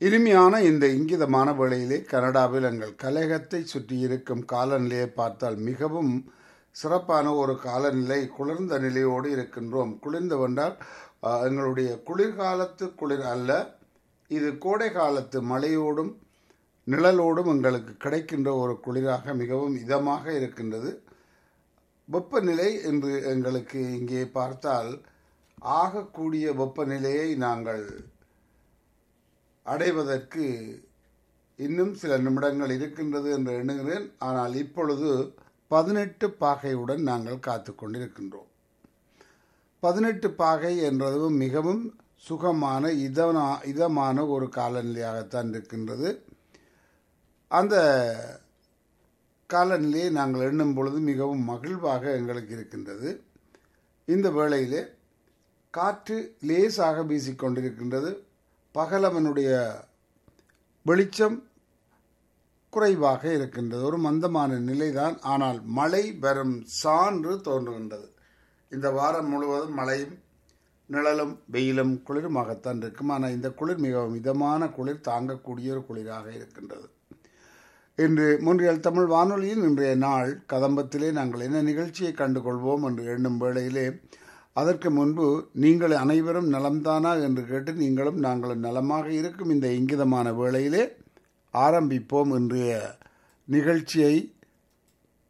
இனிமையான இந்த இங்கிதமான வேளையிலே கனடாவில் எங்கள் கலையகத்தை சுற்றி இருக்கும் காலநிலையை பார்த்தால் மிகவும் சிறப்பான ஒரு காலநிலை குளிர்ந்த நிலையோடு இருக்கின்றோம் குளிர்ந்த வென்றால் அஹ், எங்களுடைய குளிர்காலத்து குளிர் அல்ல இது கோடை காலத்து மழையோடும் நிழலோடும் எங்களுக்கு கிடைக்கின்ற ஒரு குளிராக மிகவும் இதமாக இருக்கின்றது வெப்பநிலை என்று எங்களுக்கு இங்கே பார்த்தால் ஆகக்கூடிய வெப்பநிலையை நாங்கள் அடைவதற்கு இன்னும் சில நிமிடங்கள் இருக்கின்றது என்று எண்ணுகிறேன் ஆனால் இப்பொழுது பதினெட்டு பாகையுடன் நாங்கள் காத்து கொண்டிருக்கின்றோம் பதினெட்டு பாகை என்றதும் மிகவும் சுகமான இதனா இதமான ஒரு காலநிலையாகத்தான் இருக்கின்றது அந்த காலநிலையை நாங்கள் எண்ணும் பொழுது மிகவும் மகிழ்வாக எங்களுக்கு இருக்கின்றது இந்த வேளையிலே காற்று லேசாக வீசிக்கொண்டிருக்கின்றது பகலவனுடைய வெளிச்சம் குறைவாக இருக்கின்றது ஒரு மந்தமான நிலைதான் ஆனால் மழை வரும் சான்று தோன்றுகின்றது இந்த வாரம் முழுவதும் மழையும் நிழலும் வெயிலும் குளிருமாகத்தான் இருக்கும் ஆனால் இந்த குளிர் மிகவும் மிதமான குளிர் தாங்கக்கூடிய ஒரு குளிராக இருக்கின்றது இன்று முன்றியல் தமிழ் வானொலியின் இன்றைய நாள் கதம்பத்திலே நாங்கள் என்ன நிகழ்ச்சியை கண்டுகொள்வோம் என்று எண்ணும் வேளையிலே அதற்கு முன்பு நீங்கள் அனைவரும் நலம்தானா என்று கேட்டு நீங்களும் நாங்களும் நலமாக இருக்கும் இந்த இங்கிதமான வேளையிலே ஆரம்பிப்போம் இன்றைய நிகழ்ச்சியை